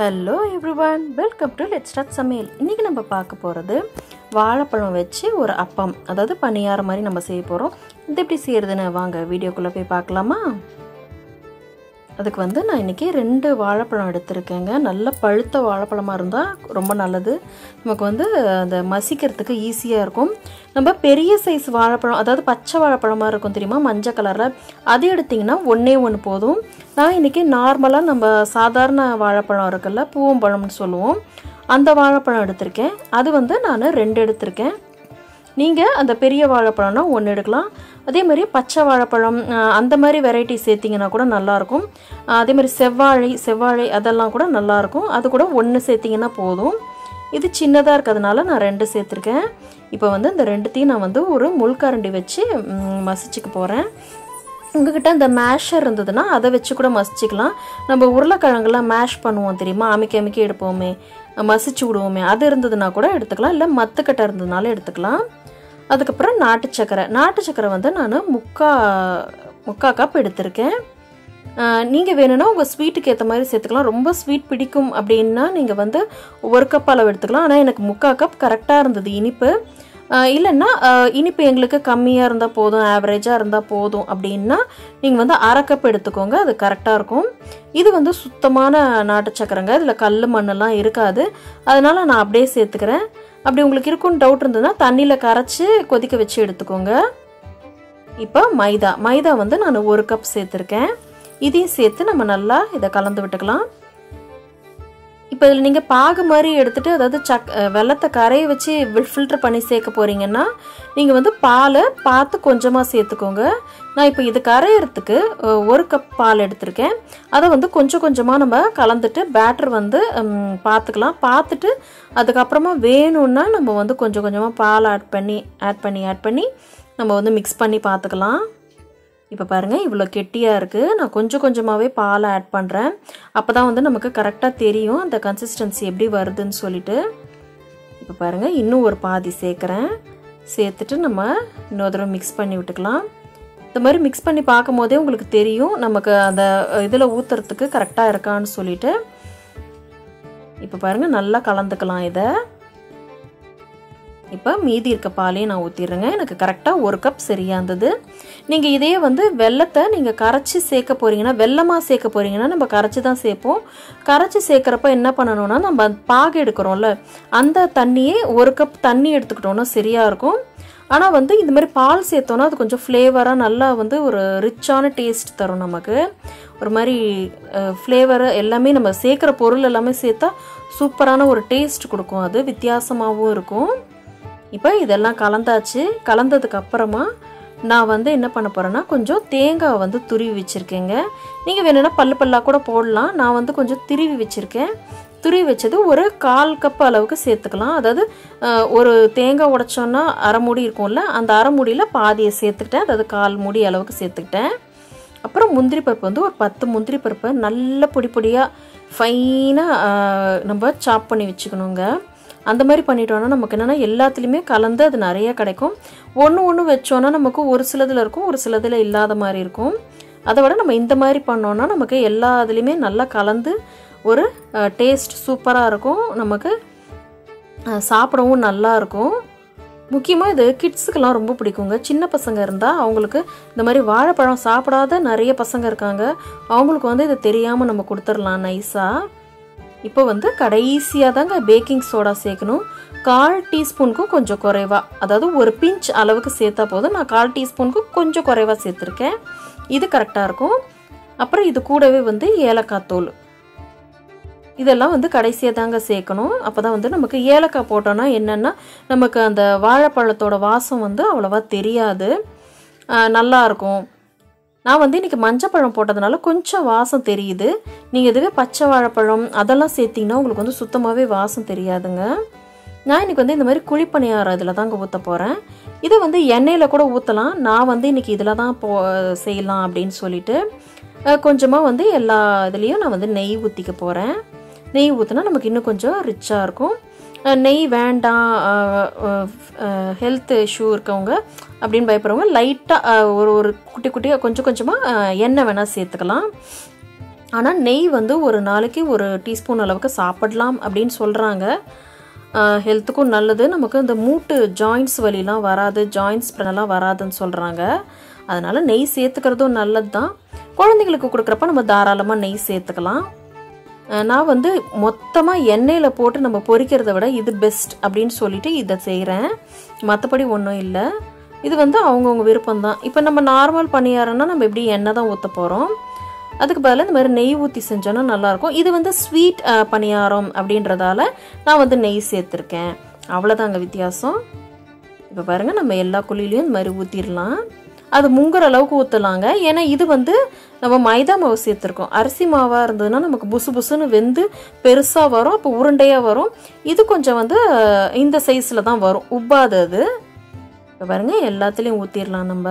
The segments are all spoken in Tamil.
hello everyone welcome to let start சமையல் இன்றைக்கி நம்ம பார்க்க போகிறது வாழைப்பழம் வச்சு ஒரு அப்பம் அதாவது பணியாரம் மாதிரி நம்ம செய்ய போகிறோம் இது எப்படி செய்கிறதுன்னு வாங்க வீடியோக்குள்ளே போய் பார்க்கலாமா அதுக்கு வந்து நான் இன்றைக்கி ரெண்டு வாழைப்பழம் எடுத்திருக்கேங்க நல்ல பழுத்த வாழைப்பழமாக இருந்தால் ரொம்ப நல்லது நமக்கு வந்து அந்த மசிக்கிறதுக்கு ஈஸியாக இருக்கும் நம்ம பெரிய சைஸ் வாழைப்பழம் அதாவது பச்சை வாழைப்பழமாக இருக்கும் தெரியுமா மஞ்சள் கலரில் அது எடுத்திங்கன்னா ஒன்றே ஒன்று போதும் நான் இன்றைக்கி நார்மலாக நம்ம சாதாரண வாழைப்பழம் இருக்குல்ல பூவம்பழம்னு சொல்லுவோம் அந்த வாழைப்பழம் எடுத்திருக்கேன் அது வந்து நான் ரெண்டு எடுத்திருக்கேன் நீங்கள் அந்த பெரிய வாழைப்பழம்னா ஒன்று எடுக்கலாம் அதே மாதிரி பச்சை வாழைப்பழம் அஹ், அந்த மாதிரி வெரைட்டி சேர்த்திங்கன்னா கூட நல்லாயிருக்கும் அஹ், அதே மாதிரி செவ்வாழை செவ்வாழை அதெல்லாம் கூட நல்லாயிருக்கும் அது கூட ஒன்று சேர்த்திங்கன்னா போதும் இது சின்னதாக இருக்கிறதுனால நான் ரெண்டு சேர்த்துருக்கேன் இப்போ வந்து இந்த ரெண்டுத்தையும் நான் வந்து ஒரு முள்கரண்டி வச்சு ம், மசிச்சுக்க போகிறேன் உங்ககிட்ட இந்த மேஷர் இருந்ததுன்னா அதை வச்சு கூட மசிச்சுக்கலாம் நம்ம உருளைக்கிழங்குலாம் மேஷ் பண்ணுவோம் தெரியுமா அமைக்க அமைக்க எடுப்போமே மசிச்சு விடுவோமே அது இருந்ததுன்னா கூட எடுத்துக்கலாம் இல்லை மத்துக்கட்டை இருந்ததுனால எடுத்துக்கலாம் அதுக்கப்புறம் நாட்டு சக்கரை நாட்டு சக்கரை வந்து நான் முக்கா முக்கா கப் எடுத்திருக்கேன் நீங்கள் வேணும்னா உங்கள் ஸ்வீட்டுக்கு ஏற்ற மாதிரி சேர்த்துக்கலாம் ரொம்ப ஸ்வீட் பிடிக்கும் அப்படின்னா நீங்கள் வந்து ஒரு கப் அளவு எடுத்துக்கலாம் ஆனால் எனக்கு முக்கா கப் கரெக்டாக இருந்தது இனிப்பு ஆஹ் இல்லைன்னா ஆஹ் இனிப்பு எங்களுக்கு கம்மியாக இருந்தால் போதும் ஆவரேஜாக இருந்தால் போதும் அப்படின்னா நீங்கள் வந்து அரை கப் எடுத்துக்கோங்க அது கரெக்டாக இருக்கும் இது வந்து சுத்தமான நாட்டு சக்கரைங்க இதில் கல் மண்ணெல்லாம் இருக்காது அதனால் நான் அப்படியே சேர்த்துக்கிறேன் அப்படி உங்களுக்கு இருக்குன்னு டவுட் இருந்ததுன்னா தண்ணியில் கரைச்சி கொதிக்க வச்சு எடுத்துக்கோங்க இப்போ மைதா மைதா வந்து நான் ஒரு கப் சேர்த்துருக்கேன் இதையும் சேர்த்து நம்ம நல்லா இதை கலந்து விட்டுக்கலாம் இப்போ இதில் நீங்கள் பாகு மாதிரி எடுத்துகிட்டு அதாவது சக் அஹ் வெல்லத்தை கரைய வச்சு ஃபில்டர் பண்ணி சேர்க்க போகிறீங்கன்னா நீங்கள் வந்து பாலை பார்த்து கொஞ்சமாக சேர்த்துக்கோங்க நான் இப்போ இது கரையிறதுக்கு அஹ், ஒரு கப் பால் எடுத்திருக்கேன் அதை வந்து கொஞ்சம் கொஞ்சமாக நம்ம கலந்துட்டு பேட்டர் வந்து ம், பார்த்துக்கலாம் பார்த்துட்டு அதுக்கப்புறமா வேணும்னா நம்ம வந்து கொஞ்சம் கொஞ்சமாக பால் ஆட் பண்ணி ஆட் பண்ணி ஆட் பண்ணி நம்ம வந்து மிக்ஸ் பண்ணி பார்த்துக்கலாம் இப்போ பாருங்கள் இவ்வளோ கெட்டியாக இருக்குது நான் கொஞ்சம் கொஞ்சமாகவே பாலை ஆட் பண்ணுறேன் அப்போ தான் வந்து நமக்கு கரெக்டாக தெரியும் அந்த கன்சிஸ்டன்சி எப்படி வருதுன்னு சொல்லிட்டு இப்போ பாருங்கள் இன்னும் ஒரு பாதி சேர்க்குறேன் சேர்த்துட்டு நம்ம இன்னொரு தடவை மிக்ஸ் பண்ணி விட்டுக்கலாம் இந்த மாதிரி மிக்ஸ் பண்ணி பார்க்கும் போதே உங்களுக்கு தெரியும் நமக்கு அந்த இதில் ஊற்றுறதுக்கு கரெக்டாக இருக்கான்னு சொல்லிட்டு இப்போ பாருங்கள் நல்லா கலந்துக்கலாம் இதை இப்போ மீதி இருக்க பாலையும் நான் ஊற்றிடுறேங்க எனக்கு கரெக்டாக ஒரு கப் சரியாக இருந்தது நீங்கள் இதே வந்து வெள்ளத்தை நீங்கள் கரைச்சி சேர்க்க போகிறீங்கன்னா வெள்ளமாக சேர்க்க போகிறீங்கன்னா நம்ம கரைச்சி தான் சேர்ப்போம் கரைச்சி சேர்க்குறப்ப என்ன பண்ணணும்னா நம்ம பாகு எடுக்கிறோம்ல அந்த தண்ணியே ஒரு கப் தண்ணி எடுத்துக்கிட்டோம்னா சரியாக இருக்கும் ஆனால் வந்து இந்த மாதிரி பால் சேர்த்தோன்னா அது கொஞ்சம் ஃப்ளேவராக நல்லா வந்து ஒரு ரிச்சான டேஸ்ட் தரும் நமக்கு ஒரு மாதிரி ஃப்ளேவர் எல்லாமே நம்ம சேர்க்குற பொருள் எல்லாமே சேர்த்தா சூப்பரான ஒரு டேஸ்ட் கொடுக்கும் அது வித்தியாசமாகவும் இருக்கும் இப்போ இதெல்லாம் கலந்தாச்சு கலந்ததுக்கு அப்புறமா நான் வந்து என்ன பண்ண போகிறேன்னா கொஞ்சம் தேங்காய் வந்து துருவி வச்சுருக்கேங்க நீங்கள் வேணும்னா பல்லு பல்லாக கூட போடலாம் நான் வந்து கொஞ்சம் திருவி வச்சுருக்கேன் துருவி வச்சது ஒரு கால் கப் அளவுக்கு சேர்த்துக்கலாம் அதாவது அஹ், ஒரு தேங்காய் உடைச்சோன்னா அரை மூடி இருக்கும்ல அந்த அரை மூடியில் பாதியை சேர்த்துக்கிட்டேன் அதாவது கால் மூடி அளவுக்கு சேர்த்துக்கிட்டேன் அப்புறம் முந்திரி பருப்பு வந்து ஒரு பத்து முந்திரி பருப்பை நல்ல பொடி பொடியாக ஃபைனாக நம்ம சாப் பண்ணி வச்சுக்கணுங்க அந்த மாதிரி பண்ணிட்டோன்னா நமக்கு என்னென்னா எல்லாத்துலேயுமே கலந்து அது நிறைய கிடைக்கும் ஒன்று ஒன்று வச்சோன்னா நமக்கு ஒரு சிலதில் இருக்கும் ஒரு சிலதில் இல்லாத மாதிரி இருக்கும் அதை விட நம்ம இந்த மாதிரி பண்ணோன்னா நமக்கு எல்லா இதுலேயுமே நல்லா கலந்து ஒரு டேஸ்ட் சூப்பராக இருக்கும் நமக்கு அஹ், சாப்பிடவும் நல்லா இருக்கும் முக்கியமாக இது கிட்ஸுக்கெல்லாம் ரொம்ப பிடிக்குங்க சின்ன பசங்க இருந்தால் அவங்களுக்கு இந்த மாதிரி வாழைப்பழம் சாப்பிடாத நிறைய பசங்க இருக்காங்க அவங்களுக்கு வந்து இது தெரியாமல் நம்ம கொடுத்துடலாம் நைஸாக இப்போ வந்து கடைசியாக தாங்க பேக்கிங் சோடா சேர்க்கணும் கால் டீஸ்பூனுக்கும் கொஞ்சம் குறைவாக அதாவது ஒரு பிஞ்ச் அளவுக்கு சேர்த்தா போதும் நான் கால் டீஸ்பூனுக்கும் கொஞ்சம் குறைவாக சேர்த்துருக்கேன் இது கரெக்டாக இருக்கும் அப்புறம் இது கூடவே வந்து ஏலக்காய் தூள் இதெல்லாம் வந்து கடைசியாக தாங்க சேர்க்கணும் அப்போ தான் வந்து நமக்கு ஏலக்காய் போட்டோன்னா என்னென்னா நமக்கு அந்த வாழைப்பழத்தோட வாசம் வந்து அவ்வளோவா தெரியாது ஆஹ் நல்லா இருக்கும் நான் வந்து இன்றைக்கி மஞ்சப்பழம் போட்டதுனால கொஞ்சம் வாசம் தெரியுது நீங்கள் இதுவே பச்சை வாழைப்பழம் அதெல்லாம் சேர்த்திங்கன்னா உங்களுக்கு வந்து சுத்தமாகவே வாசம் தெரியாதுங்க நான் இன்றைக்கி வந்து இந்த மாதிரி குழிப்பணியாரம் இதில் தாங்க ஊற்ற போகிறேன் இது வந்து எண்ணெயில் கூட ஊற்றலாம் நான் வந்து இன்றைக்கி இதில் தான் போ செய்யலாம் அப்படின்னு சொல்லிட்டு கொஞ்சமாக வந்து எல்லா இதுலேயும் நான் வந்து நெய் ஊற்றிக்க போகிறேன் நெய் ஊற்றினா நமக்கு இன்னும் கொஞ்சம் ரிச்சாக இருக்கும் அஹ் நெய் வேண்டாம் ஹெல்த் இஷ்யூ இருக்கவங்க அப்படின்னு பயப்படுறவங்க லைட்டாக ஒரு ஒரு குட்டி குட்டியாக கொஞ்சம் கொஞ்சமாக எண்ணெய் வேணால் சேர்த்துக்கலாம் ஆனால் நெய் வந்து ஒரு நாளைக்கு ஒரு டீஸ்பூன் அளவுக்கு சாப்பிடலாம் அப்படின்னு சொல்கிறாங்க ஹெல்த்துக்கும் நல்லது நமக்கு இந்த மூட்டு ஜாயின்ட்ஸ் வலிலாம் வராது ஜாயின்ட்ஸ் எல்லாம் வராதுன்னு சொல்கிறாங்க அதனால் நெய் சேர்த்துக்கிறதும் நல்லது தான் குழந்தைங்களுக்கு கொடுக்குறப்ப நம்ம தாராளமாக நெய் சேர்த்துக்கலாம் நான் வந்து மொத்தமாக எண்ணெயில் போட்டு நம்ம பொரிக்கிறத விட இது பெஸ்ட் அப்படின்னு சொல்லிட்டு இதை செய்கிறேன் மற்றபடி ஒன்றும் இல்லை இது வந்து அவங்கவுங்க விருப்பம் தான் இப்போ நம்ம நார்மல் பணியாரம்னா நம்ம எப்படி எண்ணெய் தான் ஊற்ற போகிறோம் அதுக்கு பதிலாக இந்த மாதிரி நெய் ஊற்றி செஞ்சோன்னா நல்லாயிருக்கும் இது வந்து ஸ்வீட் பணியாரம் அப்படின்றதால நான் வந்து நெய் சேர்த்துருக்கேன் அவ்வளோதாங்க வித்தியாசம் இப்போ பாருங்கள் நம்ம எல்லா குழிலையும் இந்த மாதிரி ஊற்றிடலாம் அது முங்குற அளவுக்கு ஊற்றலாங்க ஏன்னா இது வந்து நம்ம மைதா மாவு சேர்த்துருக்கோம் அரிசி மாவாக இருந்ததுன்னா நமக்கு புசு புசுன்னு வெந்து பெருசாக வரும் அப்போ உருண்டையாக வரும் இது கொஞ்சம் வந்து இந்த சைஸில் தான் வரும் உப்பாது அது இப்போ பாருங்கள் எல்லாத்துலேயும் ஊற்றிடலாம் நம்ம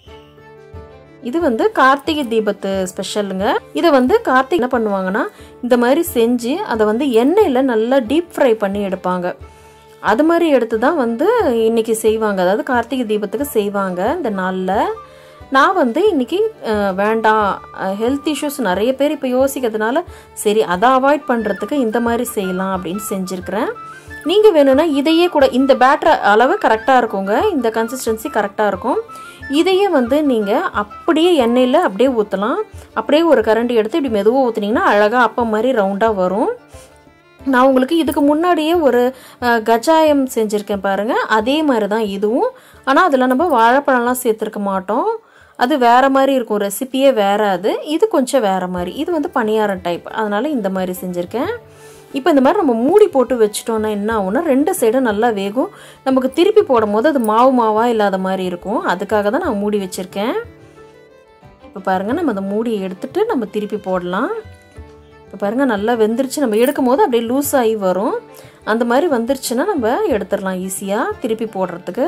இது வந்து கார்த்திகை தீபத்து ஸ்பெஷலுங்க இதை வந்து கார்த்திகை என்ன பண்ணுவாங்கன்னா இந்த மாதிரி செஞ்சு அதை வந்து எண்ணெயில் நல்லா டீப் ஃப்ரை பண்ணி எடுப்பாங்க அது மாதிரி எடுத்து தான் வந்து இன்றைக்கி செய்வாங்க அதாவது கார்த்திகை தீபத்துக்கு செய்வாங்க இந்த நாளில் நான் வந்து இன்றைக்கி வேண்டாம் ஹெல்த் இஷ்யூஸ் நிறைய பேர் இப்போ யோசிக்கிறதுனால சரி அதை அவாய்ட் பண்ணுறதுக்கு இந்த மாதிரி செய்யலாம் அப்படின்னு செஞ்சுருக்கிறேன் நீங்கள் வேணும்னா இதையே கூட இந்த பேட்டர் அளவு கரெக்டாக இருக்குங்க இந்த கன்சிஸ்டன்சி கரெக்டாக இருக்கும் இதையே வந்து நீங்கள் அப்படியே எண்ணெயில் அப்படியே ஊற்றலாம் அப்படியே ஒரு கரண்டி எடுத்து இப்படி மெதுவாக ஊற்றுனீங்கன்னா அழகாக அப்பம் மாதிரி ரவுண்டாக வரும் நான் உங்களுக்கு இதுக்கு முன்னாடியே ஒரு கஜாயம் செஞ்சுருக்கேன் பாருங்கள் அதே மாதிரி தான் இதுவும் ஆனால் அதில் நம்ம வாழைப்பழம்லாம் சேர்த்துருக்க மாட்டோம் அது வேறு மாதிரி இருக்கும் ரெசிப்பியே வேறு அது இது கொஞ்சம் வேறு மாதிரி இது வந்து பணியாரம் டைப் அதனால் இந்த மாதிரி செஞ்சுருக்கேன் இப்போ இந்த மாதிரி நம்ம மூடி போட்டு வச்சிட்டோன்னா என்ன ஆகும்னா ரெண்டு சைடும் நல்லா வேகும் நமக்கு திருப்பி போடும் போது அது மாவு மாவாக இல்லாத மாதிரி இருக்கும் அதுக்காக தான் நான் மூடி வச்சுருக்கேன் இப்போ பாருங்கள் நம்ம அந்த மூடியை எடுத்துகிட்டு நம்ம திருப்பி போடலாம் இப்போ பாருங்கள் நல்லா வெந்துருச்சு நம்ம எடுக்கும் போது அப்படியே லூஸ் ஆகி வரும் அந்த மாதிரி வந்துருச்சுன்னா நம்ம எடுத்துடலாம் ஈஸியாக திருப்பி போடுறதுக்கு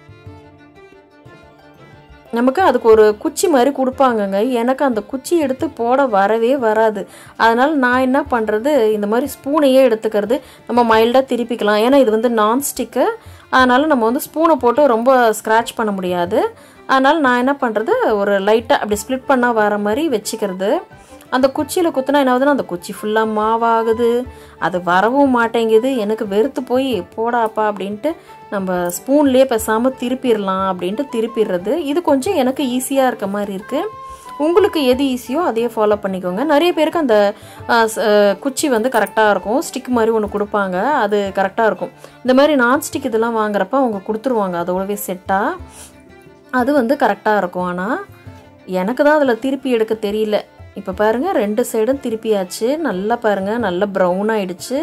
நமக்கு அதுக்கு ஒரு குச்சி மாதிரி கொடுப்பாங்கங்க எனக்கு அந்த குச்சி எடுத்து போட வரவே வராது அதனால் நான் என்ன பண்ணுறது இந்த மாதிரி ஸ்பூனையே எடுத்துக்கிறது நம்ம மைல்டாக திருப்பிக்கலாம் ஏன்னா இது வந்து நான்ஸ்டிக்கு அதனால் நம்ம வந்து ஸ்பூனை போட்டு ரொம்ப ஸ்க்ராட்ச் பண்ண முடியாது அதனால் நான் என்ன பண்ணுறது ஒரு லைட்டாக அப்படி ஸ்ப்ளிட் பண்ணால் வர மாதிரி வச்சுக்கிறது அந்த குச்சியில் குத்துனா என்ன ஆகுதுன்னா அந்த குச்சி ஃபுல்லாக மாவாகுது அது வரவும் மாட்டேங்குது எனக்கு வெறுத்து போய் போடாப்பா அப்படின்ட்டு நம்ம ஸ்பூன்லேயே பேசாமல் திருப்பிடலாம் அப்படின்ட்டு திருப்பிடுறது இது கொஞ்சம் எனக்கு ஈஸியாக இருக்க மாதிரி இருக்குது உங்களுக்கு எது ஈஸியோ அதையே ஃபாலோ பண்ணிக்கோங்க நிறைய பேருக்கு அந்த குச்சி வந்து கரெக்டாக இருக்கும் ஸ்டிக் மாதிரி ஒன்று கொடுப்பாங்க அது கரெக்டாக இருக்கும் இந்த மாதிரி நான் ஸ்டிக் இதெல்லாம் வாங்குறப்ப அவங்க கொடுத்துருவாங்க அதோடவே செட்டாக அது வந்து கரெக்டாக இருக்கும் ஆனால் எனக்கு தான் அதில் திருப்பி எடுக்க தெரியல இப்போ பாருங்கள் ரெண்டு சைடும் திருப்பியாச்சு நல்லா பாருங்கள் நல்லா ப்ரௌன் ஆயிடுச்சு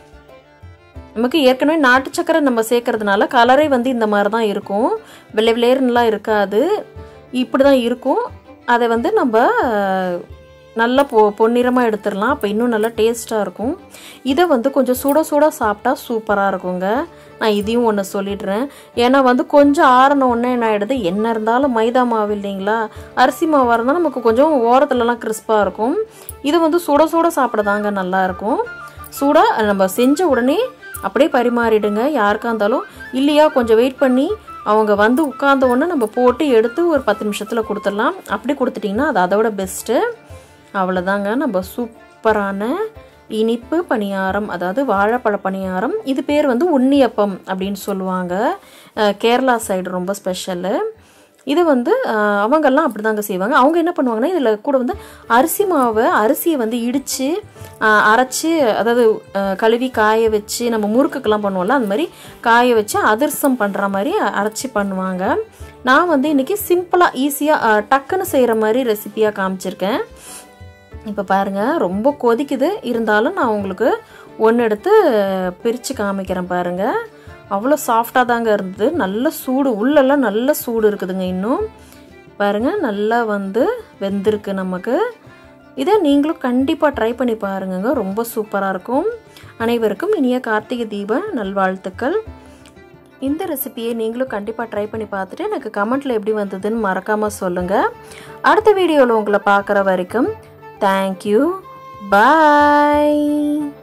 நமக்கு ஏற்கனவே நாட்டு சக்கரை நம்ம சேர்க்கறதுனால கலரே வந்து இந்த மாதிரி தான் இருக்கும் வெள்ளை விளையர்னுலாம் இருக்காது இப்படி தான் இருக்கும் அதை வந்து நம்ம நல்லா பொ பொன்னிறமாக எடுத்துடலாம் அப்போ இன்னும் நல்லா டேஸ்ட்டாக இருக்கும் இதை வந்து கொஞ்சம் சுட சுட சாப்பிட்டா சூப்பராக இருக்குங்க நான் இதையும் ஒன்று சொல்லிடுறேன் ஏன்னா வந்து கொஞ்சம் ஆறின உடனே என்ன ஆகிடுது என்ன இருந்தாலும் மைதா மாவு இல்லைங்களா அரிசி மாவாக இருந்தால் நமக்கு கொஞ்சம் ஓரத்துலலாம் கிறிஸ்பாக இருக்கும் இது வந்து சுட சுட சாப்பிட தாங்க நல்லாயிருக்கும் சூடாக நம்ம செஞ்ச உடனே அப்படியே பரிமாறிடுங்க யாருக்கா இருந்தாலும் இல்லையா கொஞ்சம் வெயிட் பண்ணி அவங்க வந்து உட்கார்ந்த உடனே நம்ம போட்டு எடுத்து ஒரு பத்து நிமிஷத்தில் கொடுத்துடலாம் அப்படி கொடுத்துட்டிங்கன்னா அது அதோட பெஸ்ட்டு அவ்வளோதாங்க நம்ம சூப்பரான இனிப்பு பணியாரம் அதாவது வாழைப்பழ பணியாரம் இது பேர் வந்து உண்ணியப்பம் அப்படின்னு சொல்லுவாங்க கேரளா சைடு ரொம்ப ஸ்பெஷலு இது வந்து அவங்கெல்லாம் அப்படி தாங்க செய்வாங்க அவங்க என்ன பண்ணுவாங்கன்னா இதில் கூட வந்து அரிசி மாவை அரிசியை வந்து இடித்து அரைச்சி அதாவது கழுவி காய வச்சு நம்ம முறுக்குக்கெல்லாம் பண்ணுவோம்ல அந்த மாதிரி காய வச்சு அதிர்சம் பண்ணுற மாதிரி அரைச்சி பண்ணுவாங்க நான் வந்து இன்றைக்கி சிம்பிளாக ஈஸியாக டக்குன்னு செய்கிற மாதிரி ரெசிப்பியாக காமிச்சிருக்கேன் இப்போ பாருங்கள் ரொம்ப கொதிக்குது இருந்தாலும் நான் உங்களுக்கு ஒன்று எடுத்து பிரித்து காமிக்கிறேன் பாருங்கள் அவ்வளோ சாஃப்டாக தாங்க இருந்தது நல்ல சூடு உள்ளெல்லாம் நல்ல சூடு இருக்குதுங்க இன்னும் பாருங்கள் நல்லா வந்து வெந்திருக்கு நமக்கு இதை நீங்களும் கண்டிப்பாக ட்ரை பண்ணி பாருங்கங்க ரொம்ப சூப்பராக இருக்கும் அனைவருக்கும் இனிய கார்த்திகை தீப நல்வாழ்த்துக்கள் இந்த ரெசிபியை நீங்களும் கண்டிப்பாக ட்ரை பண்ணி பார்த்துட்டு எனக்கு கமெண்ட்டில் எப்படி வந்ததுன்னு மறக்காமல் சொல்லுங்கள் அடுத்த வீடியோவில் உங்களை பார்க்குற வரைக்கும் தேங்க்யூ பாய்